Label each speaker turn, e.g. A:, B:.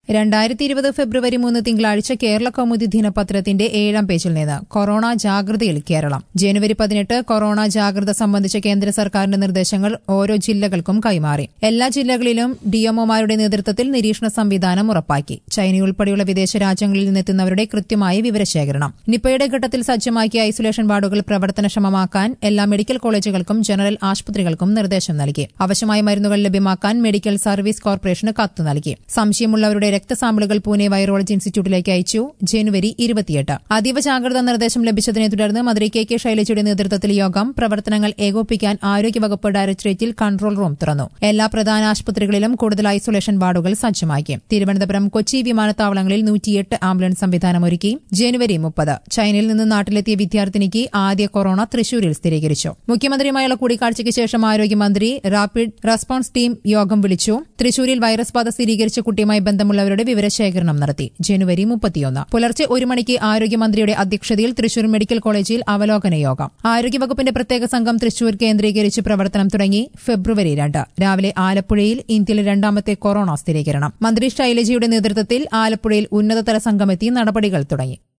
A: രണ്ടായിരത്തി ഇരുപത് ഫെബ്രുവരി മൂന്ന് തിങ്കളാഴ്ച കേരള കൗമുദി ദിനപത്രത്തിന്റെ ഏഴാം പേജിൽ നിന്ന് കൊറോണ ജാഗ്രതയിൽ കേരളം ജനുവരി പതിനെട്ട് കൊറോണ ജാഗ്രത സംബന്ധിച്ച കേന്ദ്ര സർക്കാരിന്റെ നിർദ്ദേശങ്ങൾ ഓരോ ജില്ലകൾക്കും കൈമാറി എല്ലാ ജില്ലകളിലും ഡിഎംഒമാരുടെ നേതൃത്വത്തിൽ നിരീക്ഷണ സംവിധാനം ഉറപ്പാക്കി ചൈന ഉൾപ്പെടെയുള്ള വിദേശ രാജ്യങ്ങളിൽ നിന്നെത്തുന്നവരുടെ കൃത്യമായ വിവരശേഖരണം നിപ്പയുടെ ഘട്ടത്തിൽ സജ്ജമാക്കിയ ഐസൊലേഷൻ വാർഡുകൾ പ്രവർത്തനക്ഷമമാക്കാൻ എല്ലാ മെഡിക്കൽ കോളേജുകൾക്കും ജനറൽ ആശുപത്രികൾക്കും നിർദ്ദേശം നൽകി ആവശ്യമായ മരുന്നുകൾ ലഭ്യമാക്കാൻ മെഡിക്കൽ സർവീസ് കോർപ്പറേഷന് കത്ത് നൽകി സംശയമുള്ളവരുടെ രക്തസാമ്പിളുകൾ പൂനെ വൈറോളജി ഇൻസ്റ്റിറ്റ്യൂട്ടിലേക്ക് അയച്ചു ജനുവരി ഇരുപത്തിയെട്ട് അതീവ ജാഗ്രതാ നിർദ്ദേശം ലഭിച്ചതിനെ തുടർന്ന് മന്ത്രി കെ കെ ശൈലജയുടെ നേതൃത്വത്തിൽ യോഗം പ്രവർത്തനങ്ങൾ ഏകോപിപ്പിക്കാൻ ആരോഗ്യവകുപ്പ് ഡയറക്ടറേറ്റിൽ കൺട്രോൾ റൂം തുറന്നു എല്ലാ പ്രധാന ആശുപത്രികളിലും കൂടുതൽ ഐസൊലേഷൻ വാർഡുകൾ സജ്ജമാക്കി തിരുവനന്തപുരം കൊച്ചി വിമാനത്താവളങ്ങളിൽ നൂറ്റിയെട്ട് ആംബുലൻസ് സംവിധാനം ഒരുക്കി ജനുവരി മുപ്പത് ചൈനയിൽ നിന്ന് നാട്ടിലെത്തിയ വിദ്യാർത്ഥിനിക്ക് ആദ്യ കൊറോണ തൃശൂരിൽ സ്ഥിരീകരിച്ചു മുഖ്യമന്ത്രിയുമായുള്ള കൂടിക്കാഴ്ചയ്ക്ക് ശേഷം ആരോഗ്യമന്ത്രി റാപ്പിഡ് റെസ്പോൺസ് ടീം യോഗം വിളിച്ചു തൃശൂരിൽ വൈറസ് ബാധ സ്ഥിരീകരിച്ച കുട്ടിയുമായി ബന്ധമുള്ളവരുടെ വിവരശേഖരണം നടത്തി ജനുവരി മുപ്പത്തിയൊന്ന് പുലർച്ചെ ഒരു മണിക്ക് ആരോഗ്യമന്ത്രിയുടെ അധ്യക്ഷതയിൽ തൃശൂർ മെഡിക്കൽ കോളേജിൽ അവലോകന യോഗം ആരോഗ്യവകുപ്പിന്റെ പ്രത്യേക സംഘം തൃശൂർ കേന്ദ്രീകരിച്ച് പ്രവർത്തനം തുടങ്ങി ഫെബ്രുവരി രണ്ട് രാവിലെ ആലപ്പുഴയിൽ ഇന്ത്യയിലെ രണ്ടാമത്തെ കൊറോണ സ്ഥിരീകരണം മന്ത്രി ശൈലജയുടെ നേതൃത്വത്തിൽ ആലപ്പുഴയിൽ ഉന്നതതല സംഘമെത്തി നടപടികൾ തുടങ്ങി